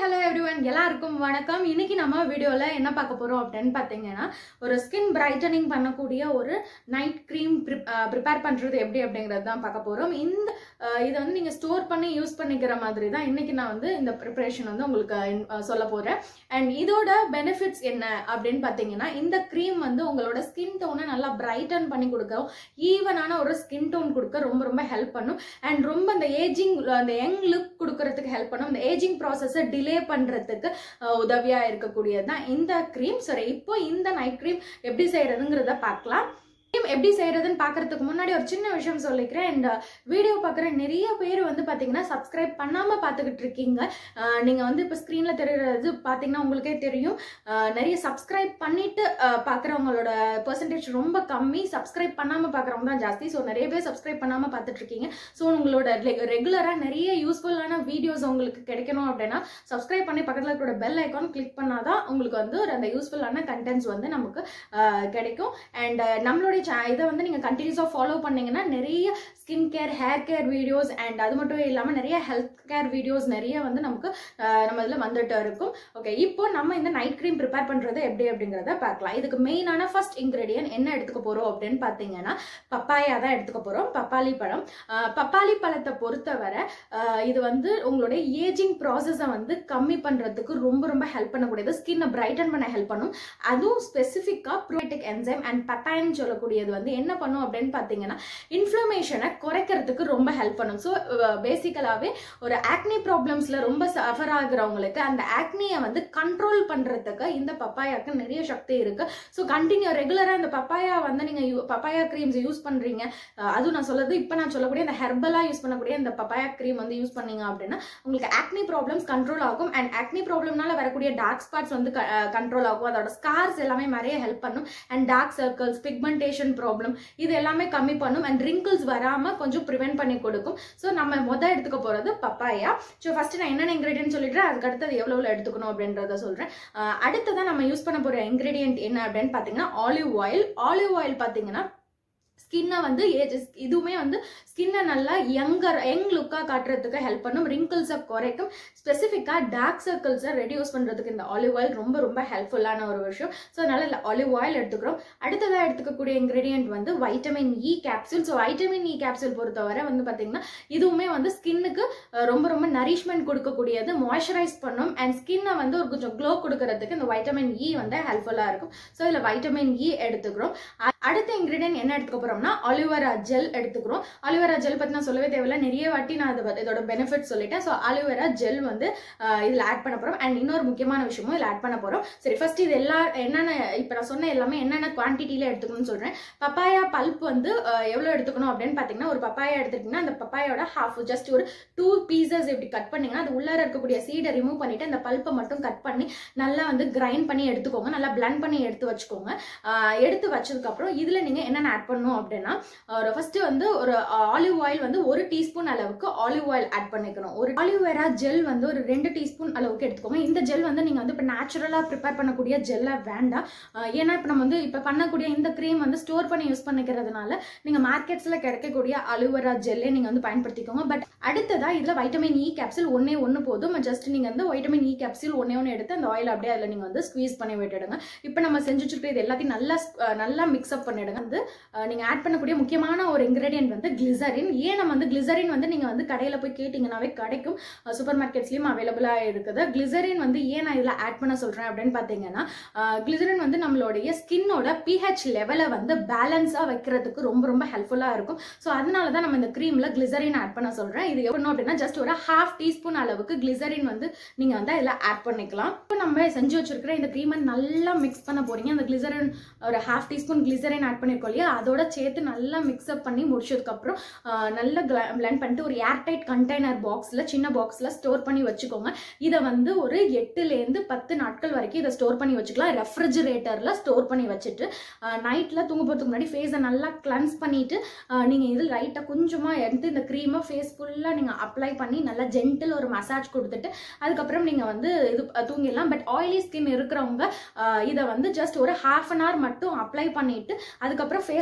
hello everyone எல்லாருக்கும் வணக்கம் இன்னைக்கு நம்ம வீடியோவில் என்ன பார்க்க போகிறோம் அப்படின்னு பார்த்தீங்கன்னா ஒரு ஸ்கின் பிரைட்டனிங் பண்ணக்கூடிய ஒரு நைட் க்ரீம் ப்ரிப்பேர் பண்ணுறது எப்படி அப்படிங்கிறது தான் பார்க்க போகிறோம் இந்த அஹ், இதை வந்து நீங்கள் ஸ்டோர் பண்ணி யூஸ் பண்ணிக்கிற மாதிரி தான் இன்னைக்கு நான் வந்து இந்த ப்ரிப்பரேஷன் வந்து உங்களுக்கு அஹ், சொல்ல போகிறேன் அண்ட் இதோட பெனிஃபிட்ஸ் என்ன அப்படின்னு பார்த்தீங்கன்னா இந்த க்ரீம் வந்து உங்களோட ஸ்கின் டோனை நல்லா பிரைட்டன் பண்ணி கொடுக்கும் ஈவனான ஒரு ஸ்கின் டோன் கொடுக்க ரொம்ப ரொம்ப ஹெல்ப் பண்ணும் அண்ட் ரொம்ப அந்த ஏஜிங் அந்த யங் லுக் கொடுக்கறதுக்கு ஹெல்ப் பண்ணும் இந்த ஏஜிங் ப்ராசஸை டிலே பண்ணுறதுக்கு உதவியாக இருக்கக்கூடியது தான் இந்த க்ரீம் சரி இப்போ இந்த நைட் க்ரீம் எப்படி செய்யறதுங்கிறத பார்க்கலாம் க்ரீம் எப்படி செய்யறதுன்னு பார்க்கறதுக்கு முன்னாடி ஒரு சின்ன விஷயம் சொல்லிக்கிறேன் அண்ட் வீடியோ பார்க்குற நிறைய பேர் வந்து பார்த்தீங்கன்னா சப்ஸ்கிரைப் பண்ணாமல் பார்த்துக்கிட்டு இருக்கீங்க அஹ் நீங்க வந்து இப்போ ஸ்க்ரீனில் தெரியுறது பார்த்தீங்கன்னா உங்களுக்கே தெரியும் அஹ் நிறைய சப்ஸ்கிரைப் பண்ணிட்டு அஹ் பார்க்குறவங்களோட பெர்சன்டேஜ் ரொம்ப கம்மி சப்ஸ்கிரைப் பண்ணாமல் பார்க்குறவங்க தான் ஜாஸ்தி ஸோ நிறைய பேர் சப்ஸ்கிரைப் பண்ணாமல் பார்த்துட்டு இருக்கீங்க ஸோ உங்களோட ரெகுலராக நிறைய யூஸ்ஃபுல்லான வீடியோஸ் உங்களுக்கு கிடைக்கணும் அப்படின்னா சப்ஸ்கிரைப் பண்ணி பக்கத்தில் இருக்கிற பெல் ஐக்கான் கிளிக் பண்ணாதான் உங்களுக்கு வந்து ஒரு அந்த யூஸ்ஃபுல்லான கண்டென்ட்ஸ் வந்து நமக்கு அஹ், கிடைக்கும் அண்ட் நம்மளுடைய cha- இதை வந்து நீங்கள் கண்டினியூஸாக ஃபாலோ பண்ணீங்கன்னா நிறைய skin care hair care videos and அது மட்டும் இல்லாமல் நிறைய ஹெல்த் கேர் வீடியோஸ் நிறைய வந்து நமக்கு அஹ், நம்ம இதில் வந்துட்டு இருக்கும் ஓகே இப்போ நம்ம இந்த நைட் க்ரீம் ப்ரிப்பேர் பண்ணுறது எப்படி அப்படிங்கிறத பார்க்கலாம் இதுக்கு மெயினான ஃபர்ஸ்ட் இன்க்ரீடியன்ட் என்ன எடுத்துக்க போகிறோம் அப்படின்னு பார்த்தீங்கன்னா பப்பாயா தான் எடுத்துக்க போகிறோம் பப்பாளி பழம் அஹ், பப்பாளி பழத்தை பொறுத்தவரை அஹ், இது வந்து உங்களுடைய ஏஜிங் ப்ராசஸை வந்து கம்மி பண்ணுறதுக்கு ரொம்ப ரொம்ப ஹெல்ப் பண்ணக்கூடியது ஸ்கின்னை பிரைட்டன் பண்ண ஹெல்ப் பண்ணும் அதுவும் ஸ்பெசிஃபிக்காக ப்ரோட்டிக் என்சைம் அண்ட் பப்பாயின் சொல்லக்கூடியது வந்து என்ன பண்ணும் அப்படின்னு பார்த்தீங்கன்னா இன்ஃப்ளமேஷனை குறைக்கிறதுக்கு ரொம்ப ஹெல்ப் பண்ணும் ஸோ பேசிக்கலாகவே ஒரு ஆக்னி ப்ராப்ளம்ஸில் ரொம்ப சஃபர் ஆகுறவங்களுக்கு அந்த ஆக்னியை வந்து கண்ட்ரோல் பண்ணுறதுக்கு இந்த பப்பாயாக்கு நிறைய சக்தி இருக்கு ஸோ கண்டினியூ ரெகுலராக இந்த பப்பாயா வந்து நீங்கள் பப்பாயா க்ரீம்ஸ் யூஸ் பண்ணுறீங்க அதுவும் நான் சொல்றது இப்போ நான் சொல்லக்கூடிய இந்த ஹெர்பலாக யூஸ் பண்ணக்கூடிய இந்த பப்பாயா க்ரீம் வந்து யூஸ் பண்ணீங்க அப்படின்னா உங்களுக்கு ஆக்னி ப்ராப்ளம்ஸ் கண்ட்ரோல் ஆகும் அண்ட் ஆக்னி ப்ராப்ளம்னால வரக்கூடிய டார்க் ஸ்பாட்ஸ் வந்து கண்ட்ரோல் ஆகும் அதோட ஸ்கார்ஸ் எல்லாமே நிறைய ஹெல்ப் பண்ணும் and dark circles pigmentation problem இது எல்லாமே கம்மி பண்ணும் அண்ட் ரிங்கிள்ஸ் வராமல் கொஞ்சம் ப்ரிவென்ட் பண்ணி கொடுக்கும் ஸோ நம்ம மொதல் எடுத்துக்க போகிறது பப்பாயா ஸோ ஃபஸ்ட்டு நான் என்னென்ன இன்க்ரீடியன்ட் சொல்லிடுறேன் அதுக்கு அடுத்தது எவ்வளோ எவ்வளோ எடுத்துக்கணும் அப்படின்றத சொல்கிறேன் அடுத்ததான் நம்ம யூஸ் பண்ண போகிற இன்க்ரீடியன்ட் என்ன அப்படின்னு பார்த்தீங்கன்னா ஆலிவ் ஆயில் ஆலிவ் ஆயில் பார்த்தீங்கன்னா ஸ்கின்னை வந்து ஏஜஸ் இதுவுமே வந்து ஸ்கின்னை நல்லா யங்கர் யங் லுக்காக காட்டுறதுக்கு ஹெல்ப் பண்ணும் ரிங்கிள்ஸை குறைக்கும் ஸ்பெசிஃபிக்காக டார்க் சர்க்கிள்ஸை ரெடியூஸ் பண்ணுறதுக்கு இந்த ஆலிவ் ஆயில் ரொம்ப ரொம்ப ஹெல்ப்ஃபுல்லான ஒரு விஷயம் ஸோ அதனால இந்த ஆலிவ் ஆயில் எடுத்துக்கிறோம் அடுத்ததாக எடுத்துக்கக்கூடிய இன்க்ரீடியன்ட் வந்து vitamin E capsule so vitamin E capsule பொறுத்தவரை வந்து பார்த்தீங்கன்னா இதுவுமே வந்து ஸ்கின்னுக்கு ரொம்ப ரொம்ப நரிஷ்மெண்ட் கொடுக்கக்கூடியது மாய்ஸ்சரைஸ் பண்ணும் அண்ட் ஸ்கின்னை வந்து ஒரு கொஞ்சம் க்ளோ கொடுக்கறதுக்கு இந்த வைட்டமின் இ வந்து ஹெல்ப்ஃபுல்லாக இருக்கும் ஸோ இதில் வைட்டமின் இ எடுத்துக்கிறோம் அ- அடுத்த இன்க்ரீடியன்ட் என்ன எடுத்துக்க போறோம்னா அலிவரா ஜெல் எடுத்துக்கிறோம் அலிவரா ஜெல் பத்தி நான் சொல்லவே தேவையில்ல நிறைய வாட்டி நான் அதை இதோட பெனிஃபிட் சொல்லிட்டேன் ஸோ அலிவரா ஜெல் வந்து ஆஹ், இதுல ஆட் பண்ண போறோம் அண்ட் இன்னொரு முக்கியமான விஷயமும் இதுல ஆட் பண்ண போறோம் சரி ஃபர்ஸ்ட் இது எல்லா என்னென்ன இப்போ நான் சொன்ன எல்லாமே என்னென்ன குவான்டிட்டியில எடுத்துக்கணும்னு சொல்றேன் பப்பாயா பல்ப் வந்து ஆஹ், எவ்வளவு எடுத்துக்கணும் அப்படின்னு பாத்தீங்கன்னா ஒரு பப்பாயா எடுத்துக்கிட்டீங்கன்னா அந்த பப்பாயோட ஹாஃப் ஜஸ்ட் ஒரு டூ பீசஸ் இப்படி கட் பண்ணீங்கன்னா அது உள்ளார இருக்கக்கூடிய சீடை ரிமூவ் பண்ணிட்டு அந்த பல்ப்பை மட்டும் கட் பண்ணி நல்லா வந்து கிரைண்ட் பண்ணி எடுத்துக்கோங்க நல்லா blend பண்ணி எடுத்து வச்சுக்கோங்க ஆஹ் எடுத்து வச்சதுக்கப்புறம் இதில் நீங்கள் என்னென்ன ஆட் பண்ணணும் அப்படின்னா ஒரு ஃபர்ஸ்ட் வந்து ஒரு ஆலிவ் ஆயில் வந்து ஒரு டீஸ்பூன் அளவுக்கு ஆலிவ் ஆயில் ஆட் பண்ணிக்கணும் ஒரு ஆலிவேரா ஜெல் வந்து ஒரு ரெண்டு டீஸ்பூன் அளவுக்கு எடுத்துக்கோங்க இந்த ஜெல் வந்து நீங்கள் வந்து இப்போ நேச்சுரலாக ப்ரிப்பேர் பண்ணக்கூடிய ஜெல்லாக வேண்டாம் ஆஹ் ஏன்னா இப்போ நம்ம வந்து இப்போ பண்ணக்கூடிய இந்த க்ரீம் வந்து ஸ்டோர் பண்ணி யூஸ் பண்ணிக்கிறதுனால நீங்கள் மார்க்கெட்ஸில் கிடைக்கக்கூடிய அலுவேரா ஜெல்லே நீங்கள் வந்து பயன்படுத்திக்கோங்க பட் அடுத்ததாக இதில் வைட்டமின் இ கேப்சூல் ஒன்றே ஒன்று போதும் ஜஸ்ட் நீங்கள் வந்து வைட்டமின் இ கேப்சூல் ஒன்றே ஒன்று எடுத்து அந்த ஆயில் அப்படியே அதில் நீங்கள் வந்து ஸ்குவீஸ் பண்ணி விட்டுடுங்க இப்போ நம்ம செஞ்சு வச்சுருக்க இது எல்லாத்தையும் நல்லா அஹ், நல்லா மிக்ஸ்அப் பண்ணிடுங்க வந்து அஹ், நீங்க ஆட் பண்ணக்கூடிய முக்கியமான ஒரு இன்கிரீடியன்ட் வந்து கிளிசரின் ஏன் நம்ம வந்து கிளிசரின் வந்து நீங்க வந்து கடையில போய் கேட்டிங்கனாவே கிடைக்கும் சூப்பர் மார்க்கெட்ஸ்லயும் அவைலபிளா இருக்குது கிளிசரின் வந்து ஏன் நான் இதுல ஆட் பண்ண சொல்றேன் அப்படின்னு பாத்தீங்கன்னா கிளிசரின் வந்து நம்மளுடைய ஸ்கின்னோட பிஹெச் லெவலை வந்து பேலன்ஸா வைக்கிறதுக்கு ரொம்ப ரொம்ப ஹெல்ப்ஃபுல்லா இருக்கும் ஸோ அதனால தான் நம்ம இந்த க்ரீம்ல கிளிசரின் ஆட் பண்ண சொல்றேன் இது எவ்வளோ அப்படின்னா ஜஸ்ட் ஒரு ஹாஃப் டீஸ்பூன் அளவுக்கு கிளிசரின் வந்து நீங்க வந்து அதில் ஆட் பண்ணிக்கலாம் இப்போ நம்ம செஞ்சு வச்சிருக்கிற இந்த க்ரீமை நல்லா மிக்ஸ் பண்ண போறீங்க அந்த கிளிசரின் ஒரு ஹாஃப் டீஸ்பூன் கிளிசரின் ஆட் பண்ணிருக்கோம் இல்லையா அதோட சேர்த்து நல்லா மிக்ஸ்அப் பண்ணி முடிச்சதுக்கப்புறம் ஆஹ், நல்லா பிளெண்ட் பண்ணிட்டு ஒரு ஏர்டைட் கண்டெய்னர் பாக்ஸில் சின்ன பாக்ஸில் ஸ்டோர் பண்ணி வச்சுக்கோங்க இதை வந்து ஒரு எட்டுலேருந்து பத்து நாட்கள் வரைக்கும் இதை ஸ்டோர் பண்ணி வச்சுக்கலாம் ரெஃப்ரிஜிரேட்டரில் ஸ்டோர் பண்ணி வச்சுட்டு நைட்டில் தூங்க போகிறதுக்கு முன்னாடி ஃபேஸை நல்லா கிளன்ஸ் பண்ணிட்டு நீங்கள் இதில் லைட்டாக கொஞ்சமாக எடுத்து இந்த க்ரீமை ஃபேஸ் ஃபுல்லாக நீங்கள் அப்ளை பண்ணி நல்லா ஜென்டில் ஒரு மசாஜ் கொடுத்துட்டு அதுக்கப்புறம் நீங்கள் வந்து இது அஹ், தூங்கிடலாம் பட் ஆயிலி ஸ்கின் இருக்கிறவங்க ஆஹ், இதை வந்து ஜஸ்ட் ஒரு ஹாஃப் அன் ஹவர் மட்டும் அப்ளை பண்ணிட்டு அதுக்கப்புறம் ஃபேஸ் வாஷ்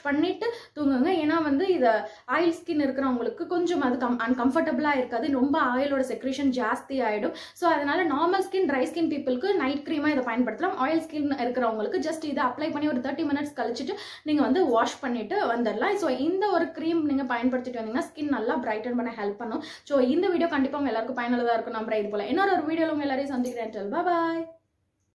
பண்ணிட்டு தூங்குங்க ஏன்னா வந்து இது ஆயில் ஸ்கின் இருக்கிறவங்களுக்கு கொஞ்சம் அது கம் அன்கம்ஃபர்டபுளாக இருக்காது ரொம்ப ஆயிலோட செக்ரேஷன் ஜாஸ்தி ஆகிடும் ஸோ அதனால நார்மல் ஸ்கின் ட்ரை ஸ்கின் பீப்புளுக்கு நைட் க்ரீமாக இதை பயன்படுத்தலாம் ஆயில் ஸ்கின் இருக்கிறவங்களுக்கு ஜஸ்ட் இதை அப்ளை பண்ணி ஒரு தேர்ட்டி மினிட்ஸ் கழிச்சிட்டு நீங்கள் வந்து வாஷ் பண்ணிட்டு வந்துடலாம் ஸோ இந்த ஒரு க்ரீம் நீங்கள் பயன்படுத்திட்டு வந்தீங்கன்னா ஸ்கின் நல்லா பிரைட்டன் பண்ண ஹெல்ப் பண்ணும் ஸோ இந்த வீடியோ கண்டிப்பாக உங்க எல்லாருக்கும் பயனுள்ளதாக இருக்கும் நம்புறேன் இது போல இன்னொரு ஒரு வீடியோவில் உங்க எல்லாரையும் சந்திக்கிறேன் பாய்